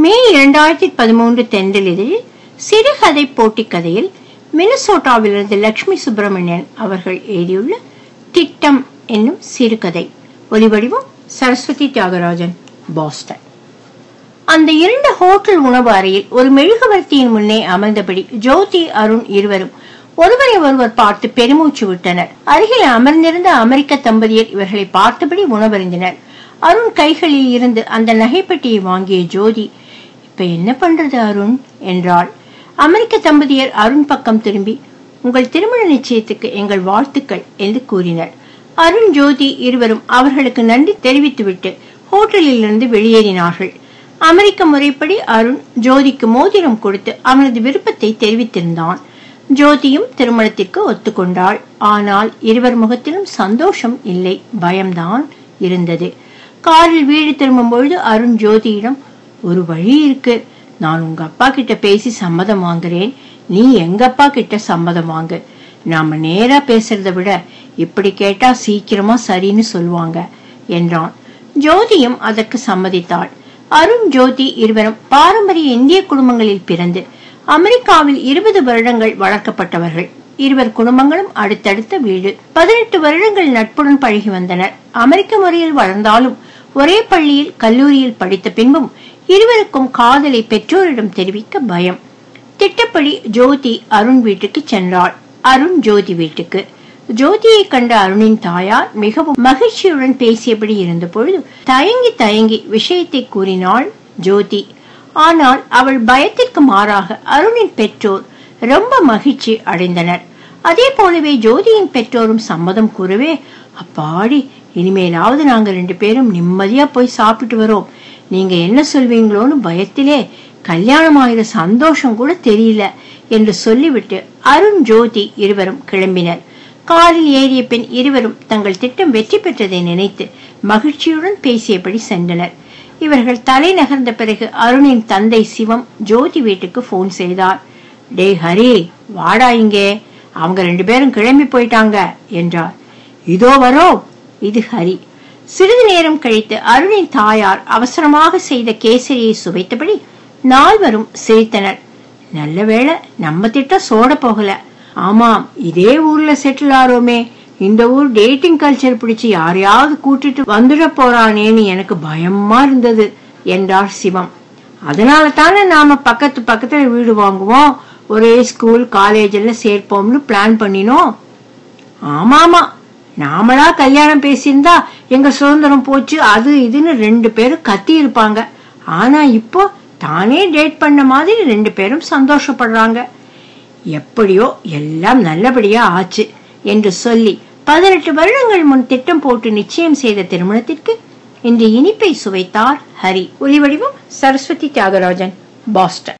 மே இரண்டாயிரத்தி பதிமூன்று தென்றல் இதழில் சிறுகதை போட்டி கதையில் மினசோட்டாவிலிருந்து லட்சுமி சுப்பிரமணியன் அவர்கள் எழுதியுள்ள திட்டம் என்னும் சிறுகதை ஒலிவடிவம் சரஸ்வதி தியாகராஜன் பாஸ்டன் அந்த இரண்டு ஹோட்டல் உணவு அறையில் ஒரு மெழுகுவர்த்தியின் முன்னே அமர்ந்தபடி ஜோதி அருண் இருவரும் ஒருவரை ஒருவர் பார்த்து பெருமூச்சு விட்டனர் அருகில் அமர்ந்திருந்த அமெரிக்க தம்பதியர் இவர்களை பார்த்தபடி உணவருந்தினர் அருண் கைகளில் இருந்து அந்த நகைப்பெட்டியை வாங்கிய ஜோதி இப்ப என்ன பண்றது அருண் என்றாள் அமெரிக்க தம்பதியர் அருண் பக்கம் திரும்பி உங்கள் திருமண நிச்சயத்துக்கு எங்கள் வாழ்த்துக்கள் என்று கூறினர் அருண் ஜோதி இருவரும் அவர்களுக்கு நன்றி தெரிவித்துவிட்டு ஹோட்டலில் இருந்து வெளியேறினார்கள் அமெரிக்க முறைப்படி அருண் ஜோதிக்கு மோதிரம் கொடுத்து அவனது விருப்பத்தை தெரிவித்திருந்தான் ஜோதியும் திருமணத்திற்கு ஒத்துக்கொண்டாள் ஆனால் இருவர் முகத்திலும் சந்தோஷம் இல்லை பயம்தான் இருந்தது காரில் வீடு திரும்பும் பொழுது அருண் ஜோதியிடம் ஒரு வழி இருக்கு நான் உங்க அப்பா கிட்ட பேசி சம்மதம் வாங்குறேன் நீ எங்க அப்பா கிட்ட சம்மதம் வாங்கு நாம நேரா பேசுறத விட இப்படி கேட்டா சீக்கிரமா சரின்னு சொல்லுவாங்க என்றான் ஜோதியும் அதற்கு சம்மதித்தாள் அருண் ஜோதி இருவரும் பாரம்பரிய இந்திய குடும்பங்களில் பிறந்து அமெரிக்காவில் இருபது வருடங்கள் வளர்க்கப்பட்டவர்கள் இருவர் குடும்பங்களும் அடுத்தடுத்த வீடு பதினெட்டு வருடங்கள் நட்புடன் பழகி வந்தனர் அமெரிக்க முறையில் வளர்ந்தாலும் ஒரே பள்ளியில் கல்லூரியில் படித்த பின்பும் இருவருக்கும் காதலை பெற்றோரிடம் தெரிவிக்க பயம் திட்டப்படி ஜோதி அருண் வீட்டுக்கு சென்றாள் அருண் ஜோதி வீட்டுக்கு ஜோதியை கண்ட அருணின் தாயார் மிகவும் மகிழ்ச்சியுடன் பேசியபடி இருந்த பொழுது தயங்கி தயங்கி விஷயத்தை கூறினாள் ஜோதி ஆனால் அவள் பயத்திற்கு மாறாக அருணின் பெற்றோர் ரொம்ப மகிழ்ச்சி அடைந்தனர் அதே போலவே ஜோதியின் பெற்றோரும் சம்மதம் கூறவே அப்பாடி இனிமேலாவது நாங்க ரெண்டு பேரும் நிம்மதியா போய் சாப்பிட்டு வரோம் நீங்க என்ன சொல்வீங்களோன்னு பயத்திலே கல்யாணம் ஆகிற சந்தோஷம் கூட தெரியல என்று சொல்லிவிட்டு அருண் ஜோதி இருவரும் கிளம்பினர் காரில் ஏறிய பின் இருவரும் தங்கள் திட்டம் வெற்றி பெற்றதை நினைத்து மகிழ்ச்சியுடன் பேசியபடி சென்றனர் இவர்கள் தலை நகர்ந்த பிறகு அருணின் தந்தை சிவம் ஜோதி வீட்டுக்கு போன் செய்தார் டே ஹரி வாடா இங்கே அவங்க ரெண்டு பேரும் கிளம்பி போயிட்டாங்க என்றார் இதோ வரோம் இது ஹரி சிறிது நேரம் கழித்து அருணின் தாயார் அவசரமாக செய்த கேசரியை சுவைத்தபடி நால்வரும் சிரித்தனர் நல்ல வேளை நம்ம திட்டம் சோட போகல ஆமாம் இதே ஊர்ல செட்டில் ஆறோமே இந்த ஊர் டேட்டிங் கல்ச்சர் பிடிச்சு யாரையாவது கூட்டிட்டு வந்துட போறானேன்னு எனக்கு பயமா இருந்தது என்றார் சிவம் அதனால தானே நாம பக்கத்து பக்கத்துல வீடு வாங்குவோம் ஒரே ஸ்கூல் காலேஜ் எல்லாம் சேர்ப்போம்னு பிளான் பண்ணினோம் ஆமாமா நாமளா கல்யாணம் பேசியிருந்தா எங்க சுதந்திரம் போச்சு அது இதுன்னு ரெண்டு பேரும் கத்தி இருப்பாங்க ஆனா இப்போ தானே டேட் பண்ண மாதிரி ரெண்டு பேரும் சந்தோஷப்படுறாங்க எப்படியோ எல்லாம் நல்லபடியா ஆச்சு என்று சொல்லி பதினெட்டு வருடங்கள் முன் திட்டம் போட்டு நிச்சயம் செய்த திருமணத்திற்கு இன்று இனிப்பை சுவைத்தார் ஹரி ஒலிவடிவம் சரஸ்வதி தியாகராஜன் பாஸ்டன்